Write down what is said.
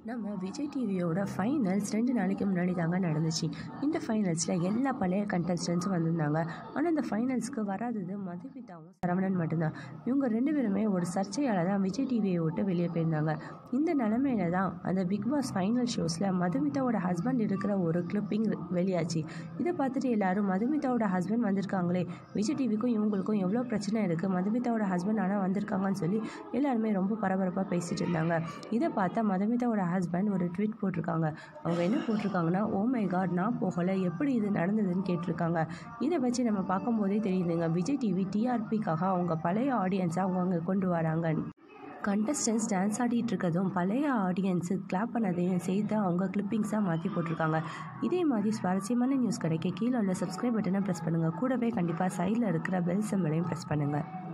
நம்ம விஜய் டிவியோட ஃபைனல்ஸ் ரெண்டு நாளைக்கு முன்னாடி தாங்க நடந்துச்சு இந்த ஃபைனல்ஸில் எல்லா பழைய கண்டஸ்டன்ஸும் வந்திருந்தாங்க ஆனால் இந்த ஃபைனல்ஸ்க்கு வராதது மதுமிதாவும் சரவணன் மட்டும்தான் இவங்க ரெண்டு பேருமே ஒரு சர்ச்சையால் தான் விஜய் டிவியை விட்டு வெளியே போயிருந்தாங்க இந்த நிலமையில தான் அந்த பிக் பாஸ் ஃபைனல் ஷோஸில் மதுமிதாவோட ஹஸ்பண்ட் இருக்கிற ஒரு கிளிப்பிங் வெளியாச்சு இதை பார்த்துட்டு எல்லாரும் மதுமிதாவோட ஹஸ்பண்ட் வந்திருக்காங்களே விஜய் டிவிக்கும் இவங்களுக்கும் எவ்வளோ பிரச்சனை இருக்குது மதுமிதாவோட ஹஸ்பண்ட் ஆனால் வந்திருக்காங்கன்னு சொல்லி எல்லாருமே ரொம்ப பரபரப்பாக பேசிட்டு இருந்தாங்க இதை பார்த்தா மதுமிதாவோட ஹஸ்பண்ட் ஒரு ட்வீட் போட்டிருக்காங்க அவங்க என்ன போட்டிருக்காங்கன்னா ஓ மை காட் நான் போகலை எப்படி இது நடந்ததுன்னு கேட்டிருக்காங்க இதை வச்சு நம்ம பார்க்கும்போதே தெரியுதுங்க விஜய் டிவி டிஆர்பிக்காக அவங்க பழைய ஆடியன்ஸை அவங்க அங்கே கொண்டு வராங்க கண்டஸ்டன்ஸ் டான்ஸ் ஆடிட்டு இருக்கதும் பழைய ஆடியன்ஸு கிளாப் பண்ணதையும் சேர்த்து அவங்க கிளிப்பிங்ஸாக மாற்றி போட்டிருக்காங்க இதே மாதிரி சுவாரஸ்யமான நியூஸ் கிடைக்க கீழே உள்ள சப்ஸ்கிரைப் பட்டனை ப்ரெஸ் பண்ணுங்கள் கூடவே கண்டிப்பாக சைடில் இருக்கிற பெல் சிம்பிளையும் ப்ரெஸ் பண்ணுங்கள்